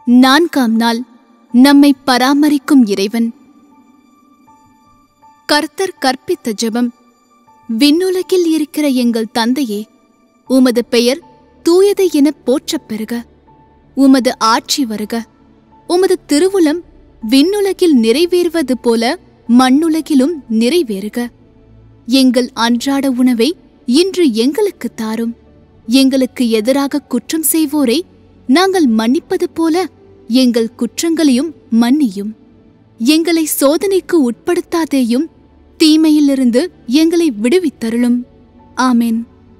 நான்காம் நாள் நம்மை பராமரிக்கும் இறைவன் கர்த்தர் கற்பித்த ஜெபம் விண்ணுலகில் இருக்கிற எங்கள் தந்தையே உமது பெயர் தூயது என போற்றப் பெறுக உமது ஆட்சி வருக உமது திருவுளம் விண்ணுலகில் நிறைவேறுவது போல மண்ணுலகிலும் நிறைவேறுக எங்கள் அன்றாட உணவை இன்று எங்களுக்கு தாரும் எங்களுக்கு எதிராக குற்றம் செய்வோரை நாங்கள் மன்னிப்பது போல எங்கள் குற்றங்களையும் மன்னியும் எங்களை சோதனைக்கு உட்படுத்தாதேயும் தீமையிலிருந்து எங்களை விடுவித்தருளும் ஆமென்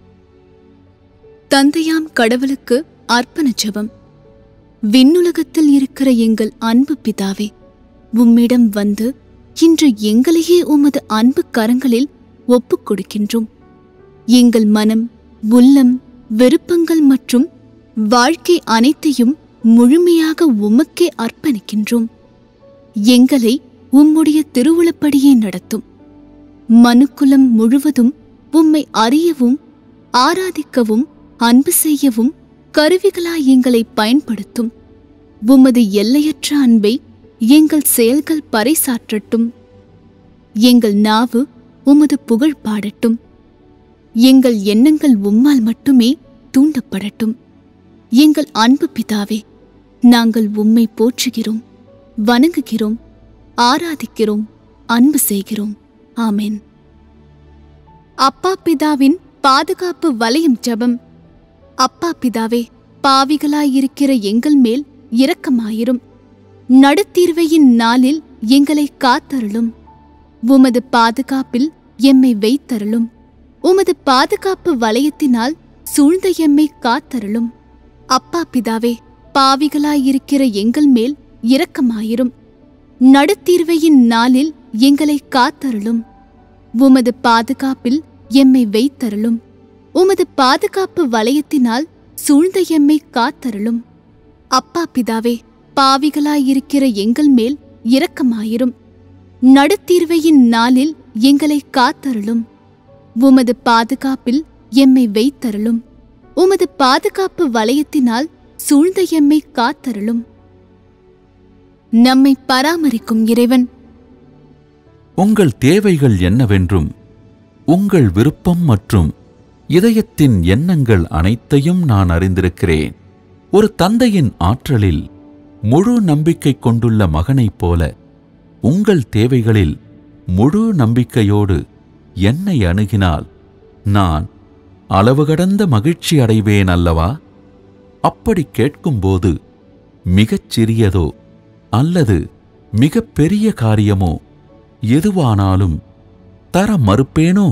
தந்தையாம் கடவுளுக்கு அர்ப்பண ஜெபம் விண்ணுலகத்தில் இருக்கிற எங்கள் அன்பு பிதாவே உம்மிடம் வந்து இன்று எங்களையே உமது அன்பு கரங்களில் ஒப்புக் கொடுக்கின்றோம் எங்கள் மனம் உள்ளம் விருப்பங்கள் மற்றும் வாழ்க்கை அனைத்தையும் முழுமையாக உமக்கே அர்ப்பணிக்கின்றோம் எங்களை உம்முடைய திருவுளப்படியே நடத்தும் மனுக்குலம் முழுவதும் உம்மை அறியவும் ஆராதிக்கவும் அன்பு செய்யவும் கருவிகளாய் எங்களை பயன்படுத்தும் உமது எல்லையற்ற அன்பை எங்கள் செயல்கள் பறைசாற்றட்டும் எங்கள் நாவு உமது புகழ் பாடட்டும் எங்கள் எண்ணங்கள் உம்மால் மட்டுமே தூண்டப்படட்டும் எங்கள் அன்பு பிதாவே நாங்கள் உம்மை போற்றுகிறோம் வணங்குகிறோம் ஆராதிக்கிறோம் அன்பு செய்கிறோம் ஆமென் அப்பா பிதாவின் பாதுகாப்பு வலயம் ஜெபம் அப்பா பிதாவே பாவிகளாயிருக்கிற எங்கள் மேல் இரக்கமாயிரும் நடுத்தீர்வையின் நாளில் எங்களை காத்தருளும் உமது பாதுகாப்பில் எம்மை வைத்தருளும் உமது பாதுகாப்பு வலயத்தினால் சூழ்ந்த எம்மை காத்தருளும் அப்பா பிதாவே பாவிகளாயிருக்கிற எங்கள் மேல் இரக்கமாயிரும் நடுத்தீர்வையின் நாளில் எங்களை காத்தருளும் உமது பாதுகாப்பில் எம்மை வைத்தருளும் உமது பாதுகாப்பு வலயத்தினால் சூழ்ந்த எம்மை காத்தருளும் அப்பா பிதாவே பாவிகளாயிருக்கிற எங்கள் மேல் இரக்கமாயிரும் நடுத்தீர்வையின் நாளில் எங்களை காத்தருளும் உமது பாதுகாப்பில் எம்மை வைத்தருளும் உமது பாதுகாப்பு வலயத்தினால் சூழ்ந்த எம்மை காத்தருளும் நம்மை பராமரிக்கும் இறைவன் உங்கள் தேவைகள் என்னவென்றும் உங்கள் விருப்பம் மற்றும் இதயத்தின் எண்ணங்கள் அனைத்தையும் நான் அறிந்திருக்கிறேன் ஒரு தந்தையின் ஆற்றலில் முழு நம்பிக்கை கொண்டுள்ள மகனைப் போல உங்கள் தேவைகளில் முழு நம்பிக்கையோடு என்னை அணுகினால் நான் அளவு கடந்த மகிழ்ச்சி அடைவேன் அல்லவா அப்படி கேட்கும்போது மிகச் சிறியதோ அல்லது மிகப் பெரிய காரியமோ எதுவானாலும் தர மறுப்பேனோ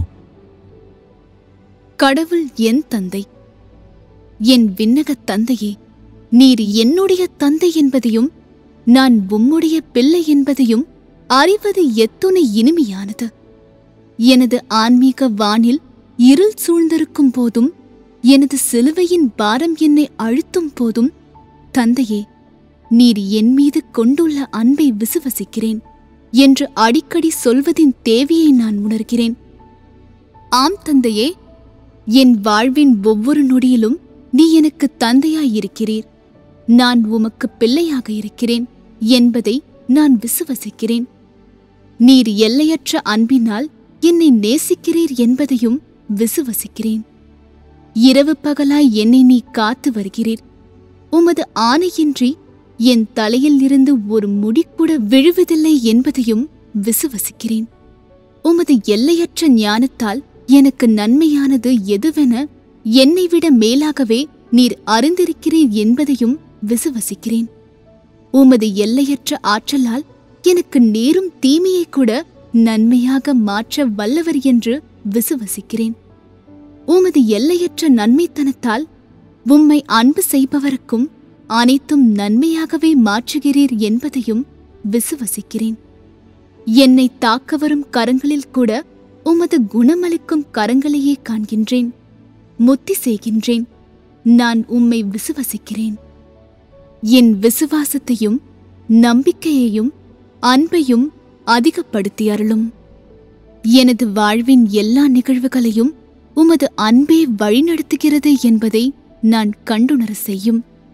கடவுள் என் தந்தை என் விண்ணகத் தந்தையே நீர் என்னுடைய தந்தை என்பதையும் நான் உம்முடைய பிள்ளை என்பதையும் அறிவது எத்துணை இனிமையானது எனது ஆன்மீக வானில் இருள் சூழ்ந்திருக்கும் போதும் எனது சிலுவையின் பாரம் என்னை அழுத்தும் போதும் தந்தையே நீர் என் மீது கொண்டுள்ள அன்பை விசுவசிக்கிறேன் என்று அடிக்கடி சொல்வதின் தேவையை நான் உணர்கிறேன் ஆம் தந்தையே என் வாழ்வின் ஒவ்வொரு நொடியிலும் நீ எனக்கு தந்தையாயிருக்கிறீர் நான் உமக்கு பிள்ளையாக இருக்கிறேன் என்பதை நான் விசுவசிக்கிறேன் நீர் எல்லையற்ற அன்பினால் என்னை நேசிக்கிறீர் என்பதையும் விசுவசிக்கிறேன் இரவு பகலாய் என்னை நீ காத்து வருகிறீர் உமது ஆணையின்றி என் தலையில் இருந்து ஒரு முடி கூட விழுவதில்லை என்பதையும் விசுவசிக்கிறேன் உமது எல்லையற்ற ஞானத்தால் எனக்கு நன்மையானது எதுவென என்னை விட மேலாகவே நீர் அறிந்திருக்கிறீர் என்பதையும் விசுவசிக்கிறேன் உமது எல்லையற்ற ஆற்றலால் எனக்கு நேரும் தீமையை கூட நன்மையாக மாற்ற வல்லவர் என்று விசுவசிக்கிறேன் உமது எல்லையற்ற நன்மைத்தனத்தால் உம்மை அன்பு செய்பவருக்கும் அனைத்தும் நன்மையாகவே மாற்றுகிறீர் என்பதையும் விசுவசிக்கிறேன் என்னை தாக்க வரும் கரங்களில் கூட உமது குணமளிக்கும் கரங்களையே காண்கின்றேன் முத்தி செய்கின்றேன் நான் உம்மை விசுவசிக்கிறேன் என் விசுவாசத்தையும் நம்பிக்கையையும் அன்பையும் அதிகப்படுத்தி அருளும் எனது வாழ்வின் எல்லா நிகழ்வுகளையும் உமது அன்பே வழிநடத்துகிறது என்பதை நான் கண்டுணர செய்யும்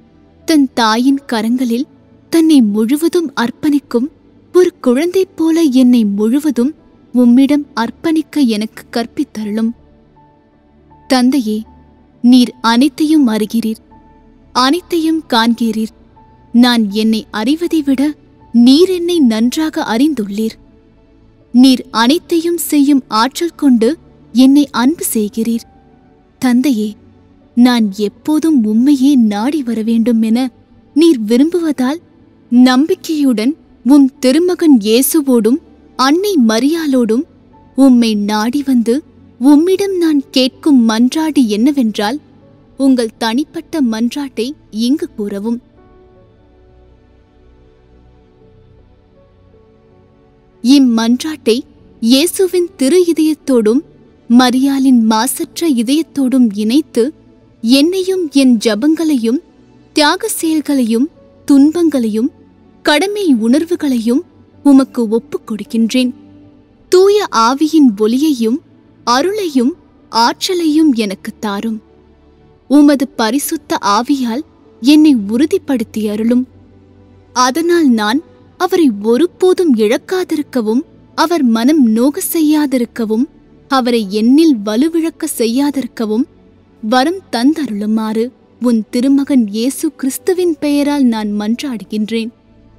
தன் தாயின் கரங்களில் தன்னை முழுவதும் அர்ப்பணிக்கும் ஒரு குழந்தை போல என்னை முழுவதும் உம்மிடம் அர்ப்பணிக்க எனக்கு கற்பித்தருளும் தந்தையே நீர் அனைத்தையும் அறிகிறீர் அனைத்தையும் காண்கிறீர் நான் என்னை அறிவதை விட நீர் என்னை நன்றாக அறிந்துள்ளீர் நீர் அனைத்தையும் செய்யும் ஆற்றல் கொண்டு என்னை அன்பு செய்கிறீர் தந்தையே நான் எப்போதும் உம்மையே நாடி வர வேண்டும் என நீர் விரும்புவதால் நம்பிக்கையுடன் உம் திருமகன் இயேசுவோடும் அன்னை மரியாளோடும் உம்மை நாடி வந்து உம்மிடம் நான் கேட்கும் மன்றாடு என்னவென்றால் உங்கள் தனிப்பட்ட மன்றாட்டை இங்கு கூறவும் இம்மன்றாட்டை இயேசுவின் திரு இதயத்தோடும் மரியாளின் மாசற்ற இதயத்தோடும் இணைத்து என்னையும் என் ஜபங்களையும் தியாக செயல்களையும் துன்பங்களையும் கடமை உணர்வுகளையும் உமக்கு ஒப்புக் கொடுக்கின்றேன் தூய ஆவியின் ஒளியையும் அருளையும் ஆற்றலையும் எனக்கு தாரும் உமது பரிசுத்த ஆவியால் என்னை உறுதிப்படுத்தி அருளும் அதனால் நான் அவரை ஒருபோதும் இழக்காதிருக்கவும் அவர் மனம் நோக செய்யாதிருக்கவும் அவரை என்னில் வலுவிழக்க செய்யாதிருக்கவும் வரம் தந்தருளுமாறு உன் திருமகன் இயேசு கிறிஸ்துவின் பெயரால் நான் மன்றாடுகின்றேன்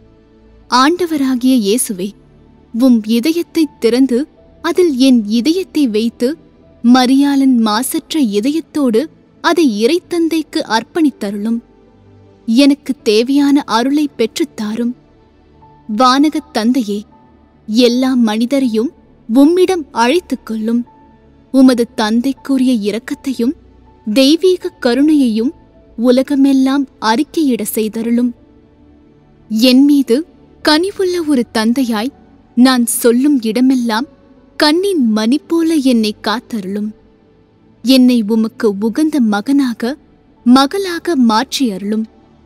ஆண்டவராகிய இயேசுவே உம் இதயத்தை திறந்து அதில் என் இதயத்தை வைத்து மரியாளன் மாசற்ற இதயத்தோடு அதை இறைத்தந்தைக்கு அர்ப்பணித்தருளும் எனக்கு தேவையான அருளை பெற்றுத்தாரும் வானகத் தந்தையே எல்லா மனிதரையும் உம்மிடம் அழைத்துக் கொள்ளும் உமது தந்தைக்குரிய இரக்கத்தையும் தெய்வீக கருணையையும் உலகமெல்லாம் அறிக்கையிட செய்தருளும் என் மீது கனிவுள்ள ஒரு தந்தையாய் நான் சொல்லும் இடமெல்லாம் கண்ணின் மணி போல என்னை காத்தருளும் என்னை உமக்கு உகந்த மகனாக மகளாக மாற்றி அருளும்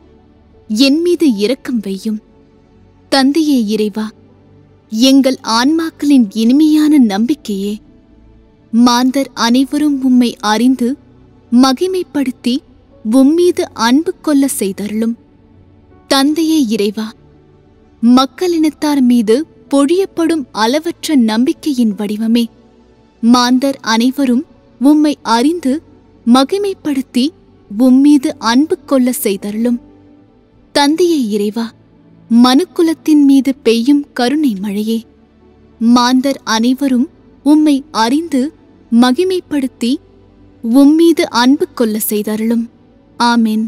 என் மீது இரக்கம் வையும் தந்தையே இறைவா எங்கள் ஆன்மாக்களின் இனிமையான நம்பிக்கையே மாந்தர் அனைவரும் உம்மை அறிந்து மகிமைப்படுத்தி உம்மீது அன்பு கொள்ள செய்தருளும் தந்தையே இறைவா மக்களினத்தார் மீது பொழியப்படும் அளவற்ற நம்பிக்கையின் வடிவமே மாந்தர் அனைவரும் உம்மை அறிந்து மகிமைப்படுத்தி உம்மீது அன்பு கொள்ள செய்தருளும் தந்தையே இறைவா மனுக்குலத்தின் மீது பெய்யும் கருணை மழையே மாந்தர் அனைவரும் உம்மை அறிந்து மகிமைப்படுத்தி உம்மீது அன்பு கொள்ள செய்தருளும் ஆமென்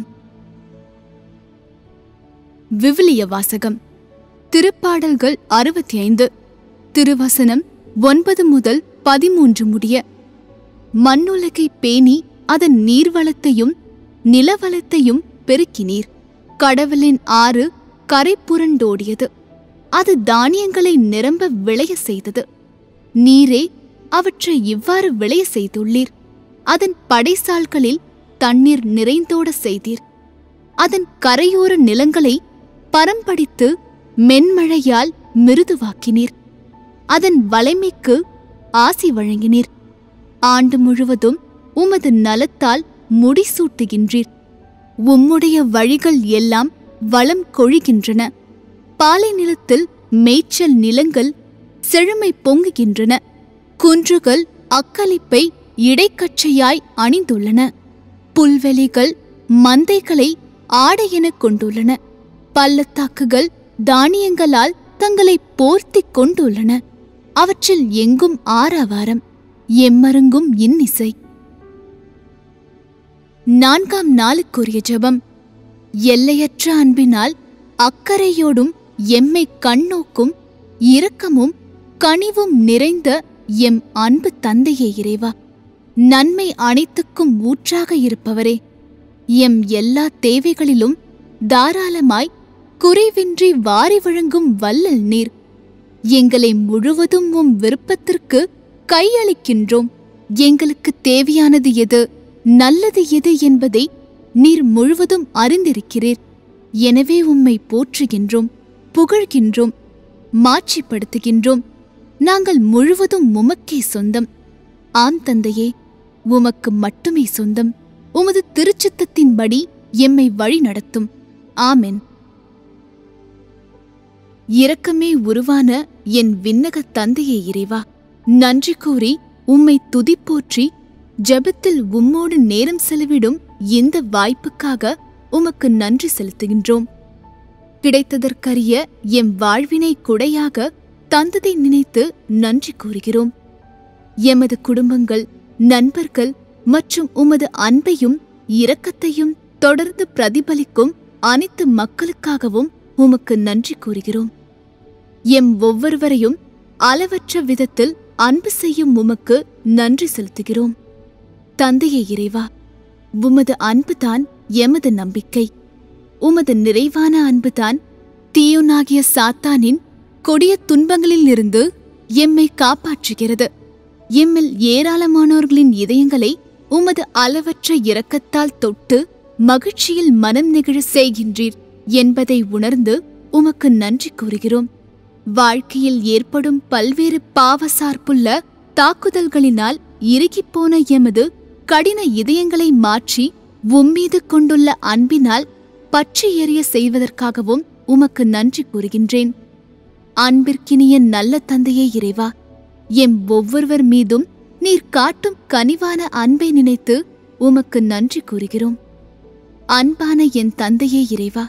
விவிலிய வாசகம் திருப்பாடல்கள் அறுபத்தி ஐந்து திருவசனம் ஒன்பது முதல் பதிமூன்று முடிய மண்ணுலகை பேணி அதன் நீர்வளத்தையும் நிலவளத்தையும் பெருக்கினீர் கடவுளின் ஆறு கரை புரண்டோடியது அது தானியங்களை நிரம்ப விளைய செய்தது நீரே அவற்றை இவ்வாறு விளைய செய்துள்ளீர் அதன் படைசால்களில் தண்ணீர் நிறைந்தோட செய்தீர் அதன் கரையோர நிலங்களை பரம்படித்து மென்மழையால் மிருதுவாக்கினீர் அதன் வளைமைக்கு ஆசி வழங்கினீர் ஆண்டு முழுவதும் உமது நலத்தால் முடிசூட்டுகின்றீர் உம்முடைய வழிகள் எல்லாம் வளம் கொழிகின்றன பாலை நிலத்தில் மேய்ச்சல் நிலங்கள் செழுமை பொங்குகின்றன குன்றுகள் அக்களிப்பை இடைக்கச்சையாய் அணிந்துள்ளன புல்வெளிகள் மந்தைகளை ஆடையெனக் கொண்டுள்ளன பள்ளத்தாக்குகள் தானியங்களால் தங்களை போர்த்திக் கொண்டுள்ளன அவற்றில் எங்கும் ஆரவாரம் எம்மருங்கும் இன்னிசை நான்காம் நாளுக்குரிய ஜெபம் எல்லையற்ற அன்பினால் அக்கறையோடும் எம்மை கண்ணோக்கும் இரக்கமும் கனிவும் நிறைந்த எம் அன்பு தந்தையே இறைவா நன்மை அனைத்துக்கும் ஊற்றாக இருப்பவரே எம் எல்லா தேவைகளிலும் தாராளமாய் குறைவின்றி வாரி வழங்கும் வள்ளல் நீர் எங்களை முழுவதும் உம் விருப்பத்திற்கு கையளிக்கின்றோம் எங்களுக்கு தேவையானது எது நல்லது எது என்பதை நீர் முழுவதும் அறிந்திருக்கிறீர் எனவே உம்மை போற்றுகின்றோம் புகழ்கின்றோம் மாட்சிப்படுத்துகின்றோம் நாங்கள் முழுவதும் உமக்கே சொந்தம் ஆம் தந்தையே உமக்கு மட்டுமே சொந்தம் உமது திருச்சித்தத்தின்படி எம்மை வழி நடத்தும் ஆமென் இரக்கமே உருவான என் விண்ணக தந்தையே இறைவா நன்றி கூறி உம்மை துதிப்போற்றி ஜெபத்தில் உம்மோடு நேரம் செலவிடும் இந்த வாய்ப்புக்காக உமக்கு நன்றி செலுத்துகின்றோம் கிடைத்ததற்கரிய எம் வாழ்வினை குடையாக தந்ததை நினைத்து நன்றி கூறுகிறோம் எமது குடும்பங்கள் நண்பர்கள் மற்றும் உமது அன்பையும் இரக்கத்தையும் தொடர்ந்து பிரதிபலிக்கும் அனைத்து மக்களுக்காகவும் உமக்கு நன்றி கூறுகிறோம் எம் ஒவ்வொருவரையும் அளவற்ற விதத்தில் அன்பு செய்யும் உமக்கு நன்றி செலுத்துகிறோம் தந்தையே இறைவா உமது அன்புதான் எமது நம்பிக்கை உமது நிறைவான அன்புதான் தீயோனாகிய சாத்தானின் கொடிய துன்பங்களிலிருந்து எம்மை காப்பாற்றுகிறது எம்மில் ஏராளமானோர்களின் இதயங்களை உமது அளவற்ற இரக்கத்தால் தொட்டு மகிழ்ச்சியில் மனம் நெகிழ செய்கின்றீர் என்பதை உணர்ந்து உமக்கு நன்றி கூறுகிறோம் வாழ்க்கையில் ஏற்படும் பல்வேறு பாவசார்புள்ள தாக்குதல்களினால் இறுகிப்போன எமது கடின இதயங்களை மாற்றி உம்மீது கொண்டுள்ள அன்பினால் பற்றி எறிய செய்வதற்காகவும் உமக்கு நன்றி கூறுகின்றேன் அன்பிற்கினிய நல்ல தந்தையே இறைவா எம் ஒவ்வொருவர் மீதும் நீர் காட்டும் கனிவான அன்பை நினைத்து உமக்கு நன்றி கூறுகிறோம் அன்பான என் தந்தையே இறைவா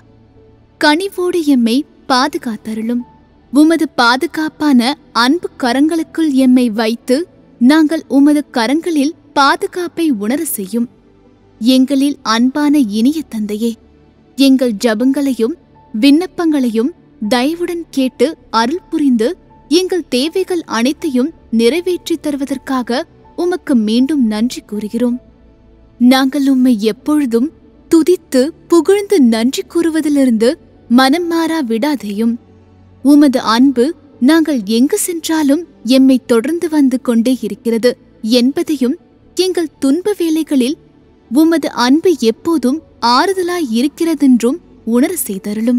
கனிவோடு எம்மை பாதுகாத்தருளும் உமது பாதுகாப்பான அன்பு கரங்களுக்குள் எம்மை வைத்து நாங்கள் உமது கரங்களில் பாதுகாப்பை உணர செய்யும் எங்களில் அன்பான இனிய தந்தையே எங்கள் ஜபங்களையும் விண்ணப்பங்களையும் தயவுடன் கேட்டு அருள் புரிந்து எங்கள் தேவைகள் அனைத்தையும் நிறைவேற்றித் தருவதற்காக உமக்கு மீண்டும் நன்றி கூறுகிறோம் நாங்கள் உம்மை எப்பொழுதும் துதித்து புகழ்ந்து நன்றி கூறுவதிலிருந்து மனம் மாறா விடாதேயும் உமது அன்பு நாங்கள் எங்கு சென்றாலும் எம்மை தொடர்ந்து வந்து கொண்டே இருக்கிறது என்பதையும் எங்கள் துன்ப வேளைகளில் உமது அன்பு எப்போதும் ஆறுதலாய் இருக்கிறதென்றும் உணர செய்தருளும்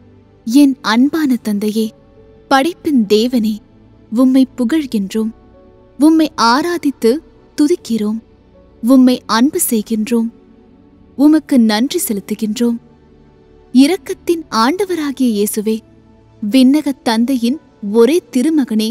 என் அன்பான தந்தையே படைப்பின் தேவனே உம்மை புகழ்கின்றோம் உம்மை ஆராதித்து துதிக்கிறோம் உம்மை அன்பு செய்கின்றோம் உமக்கு நன்றி செலுத்துகின்றோம் இரக்கத்தின் ஆண்டவராகிய இயேசுவே விண்ணகத் தந்தையின் ஒரே திருமகனே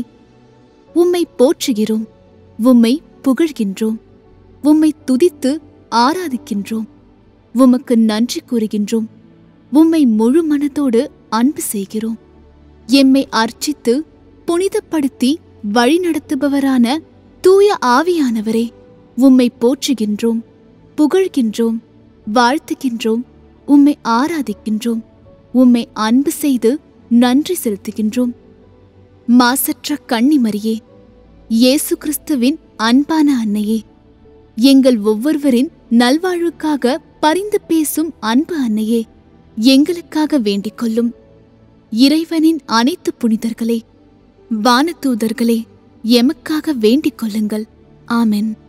உம்மை போற்றுகிறோம் உம்மை புகழ்கின்றோம் உம்மை துதித்து ஆராதிக்கின்றோம் உமக்கு நன்றி கூறுகின்றோம் உம்மை முழு மனதோடு அன்பு செய்கிறோம் எம்மை அர்ச்சித்து புனிதப்படுத்தி வழிநடத்துபவரான தூய ஆவியானவரே உம்மை போற்றுகின்றோம் புகழ்கின்றோம் வாழ்த்துகின்றோம் உம்மை ஆராதிக்கின்றோம் உம்மை அன்பு செய்து நன்றி செலுத்துகின்றோம் மாசற்ற கன்னிமரியே இயேசு கிறிஸ்துவின் அன்பான அன்னையே எங்கள் ஒவ்வொருவரின் நல்வாழ்வுக்காக பரிந்து பேசும் அன்பு அன்னையே எங்களுக்காக வேண்டிக் கொள்ளும் இறைவனின் அனைத்து புனிதர்களே வானதூதர்களே எமக்காக வேண்டிக் கொள்ளுங்கள் ஆமென்